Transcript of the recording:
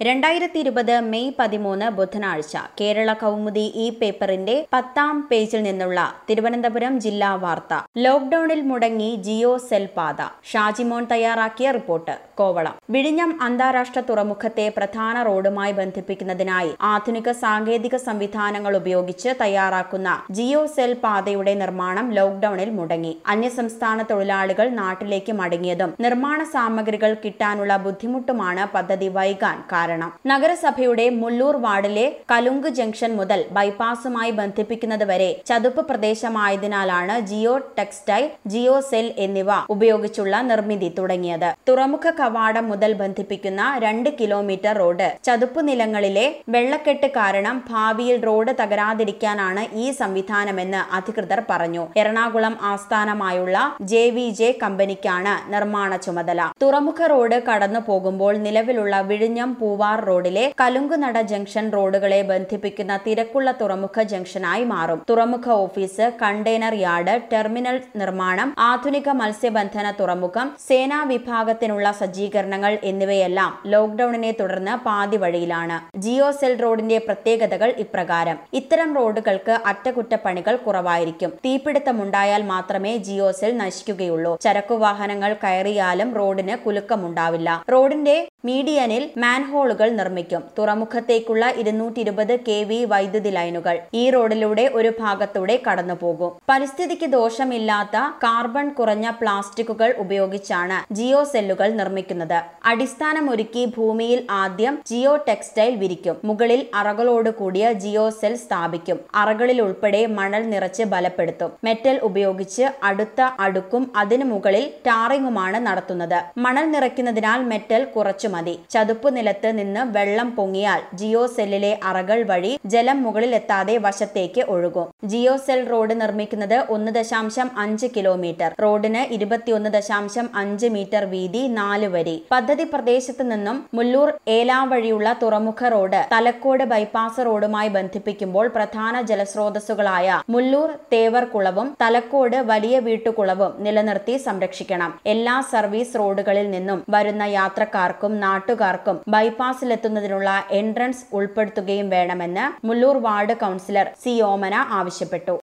രണ്ടായിരത്തി ഇരുപത് മെയ് പതിമൂന്ന് ബുധനാഴ്ച കേരള കൗമുദി ഈ പേപ്പറിന്റെ പത്താം പേജിൽ നിന്നുള്ള തിരുവനന്തപുരം ജില്ലാ വാർത്ത ലോക്ഡൌണിൽ മുടങ്ങി ജിയോ സെൽ പാത ഷാജിമോൻ തയ്യാറാക്കിയ റിപ്പോർട്ട് കോവളം വിഴിഞ്ഞം അന്താരാഷ്ട്ര തുറമുഖത്തെ പ്രധാന റോഡുമായി ബന്ധിപ്പിക്കുന്നതിനായി ആധുനിക സാങ്കേതിക സംവിധാനങ്ങൾ ഉപയോഗിച്ച് തയ്യാറാക്കുന്ന ജിയോ സെൽ പാതയുടെ നിർമ്മാണം ലോക്ഡൌണിൽ മുടങ്ങി അന്യസംസ്ഥാന തൊഴിലാളികൾ നാട്ടിലേക്ക് മടങ്ങിയതും നിർമ്മാണ സാമഗ്രികൾ കിട്ടാനുള്ള ബുദ്ധിമുട്ടുമാണ് പദ്ധതി വൈകാൻ കാരണം നഗരസഭയുടെ മുള്ളൂർ വാർഡിലെ കലുങ്ക് ജംഗ്ഷൻ മുതൽ ബൈപ്പാസുമായി ബന്ധിപ്പിക്കുന്നതുവരെ ചതുപ്പ് പ്രദേശമായതിനാലാണ് ജിയോ ടെക്സ്റ്റൈൽ ജിയോ സെൽ എന്നിവ ഉപയോഗിച്ചുള്ള നിർമ്മിതി തുടങ്ങിയത് തുറമുഖ കവാടം മുതൽ ബന്ധിപ്പിക്കുന്ന രണ്ട് കിലോമീറ്റർ റോഡ് ചതുപ്പ് നിലങ്ങളിലെ വെള്ളക്കെട്ട് കാരണം ഭാവിയിൽ റോഡ് തകരാതിരിക്കാനാണ് ഈ സംവിധാനമെന്ന് അധികൃതർ പറഞ്ഞു എറണാകുളം ആസ്ഥാനമായുള്ള ജെ വി ജെ കമ്പനിക്കാണ് നിർമ്മാണ ചുമതല തുറമുഖ റോഡ് കടന്നു പോകുമ്പോൾ നിലവിലുള്ള വിഴിഞ്ഞം പൂവാർ റോഡിലെ കലുങ്കുനട ജംഗ്ഷൻ റോഡുകളെ ബന്ധിപ്പിക്കുന്ന തിരക്കുള്ള തുറമുഖ ജംഗ്ഷനായി മാറും തുറമുഖ ഓഫീസ് കണ്ടെയ്നർ യാർഡ് ടെർമിനൽ നിർമ്മാണം ആധുനിക മത്സ്യബന്ധന തുറമുഖം സേനാ വിഭാഗത്തിനുള്ള സജ്ജീകരണങ്ങൾ എന്നിവയെല്ലാം ലോക്ഡൌണിനെ തുടർന്ന് പാതി വഴിയിലാണ് ജിയോ സെൽ റോഡിന്റെ പ്രത്യേകതകൾ ഇപ്രകാരം ഇത്തരം റോഡുകൾക്ക് അറ്റകുറ്റപ്പണികൾ കുറവായിരിക്കും തീപിടുത്തമുണ്ടായാൽ മാത്രമേ ജിയോ സെൽ നശിക്കുകയുള്ളൂ ചരക്കുവാഹനങ്ങൾ കയറിയാലും റോഡിന് കുലുക്കമുണ്ടാവില്ല റോഡിന്റെ മീഡിയനിൽ മാൻഹോളുകൾ നിർമ്മിക്കും തുറമുഖത്തേക്കുള്ള ഇരുന്നൂറ്റി ഇരുപത് കെ വി വൈദ്യുതി ലൈനുകൾ ഈ റോഡിലൂടെ ഒരു ഭാഗത്തൂടെ കടന്നുപോകും പരിസ്ഥിതിക്ക് ദോഷമില്ലാത്ത കാർബൺ കുറഞ്ഞ പ്ലാസ്റ്റിക്കുകൾ ഉപയോഗിച്ചാണ് ജിയോ സെല്ലുകൾ നിർമ്മിക്കുന്നത് അടിസ്ഥാനമൊരുക്കി ഭൂമിയിൽ ആദ്യം ജിയോ ടെക്സ്റ്റൈൽ വിരിക്കും മുകളിൽ അറകളോട് കൂടിയ ജിയോ സെൽ സ്ഥാപിക്കും അറകളിൽ ഉൾപ്പെടെ മണൽ നിറച്ച് ബലപ്പെടുത്തും മെറ്റൽ ഉപയോഗിച്ച് അടുത്ത അടുക്കും അതിനു മുകളിൽ ടാറിങ്ങുമാണ് നടത്തുന്നത് മണൽ നിറയ്ക്കുന്നതിനാൽ മെറ്റൽ കുറച്ചു മതി ചതുപ്പ് നിലത്ത് നിന്ന് വെള്ളം പൊങ്ങിയാൽ ജിയോ സെല്ലിലെ അറകൾ വഴി ജലം മുകളിൽ എത്താതെ വശത്തേക്ക് ഒഴുകും ജിയോ സെൽ റോഡ് നിർമ്മിക്കുന്നത് ഒന്ന് ദശാംശം അഞ്ച് കിലോമീറ്റർ റോഡിന് ഇരുപത്തിയൊന്ന് ദശാംശം അഞ്ച് മീറ്റർ വീതി നാല് വരി പദ്ധതി പ്രദേശത്ത് നിന്നും മുല്ലൂർ ഏലാം വഴിയുള്ള തുറമുഖ റോഡ് തലക്കോട് ബൈപ്പാസ് റോഡുമായി ബന്ധിപ്പിക്കുമ്പോൾ പ്രധാന ജലസ്രോതസ്സുകളായ മുല്ലൂർ തേവർകുളവും തലക്കോട് വലിയ വീട്ടുകുളവും നിലനിർത്തി സംരക്ഷിക്കണം എല്ലാ സർവീസ് റോഡുകളിൽ നിന്നും വരുന്ന യാത്രക്കാർക്കും നാട്ടുകാർക്കും ബൈപ്പാസിലെത്തുന്നതിനുള്ള എൻട്രൻസ് ഉൾപ്പെടുത്തുകയും വേണമെന്ന് Mullur ward councillor C Omana ആവശ്യപ്പെട്ടു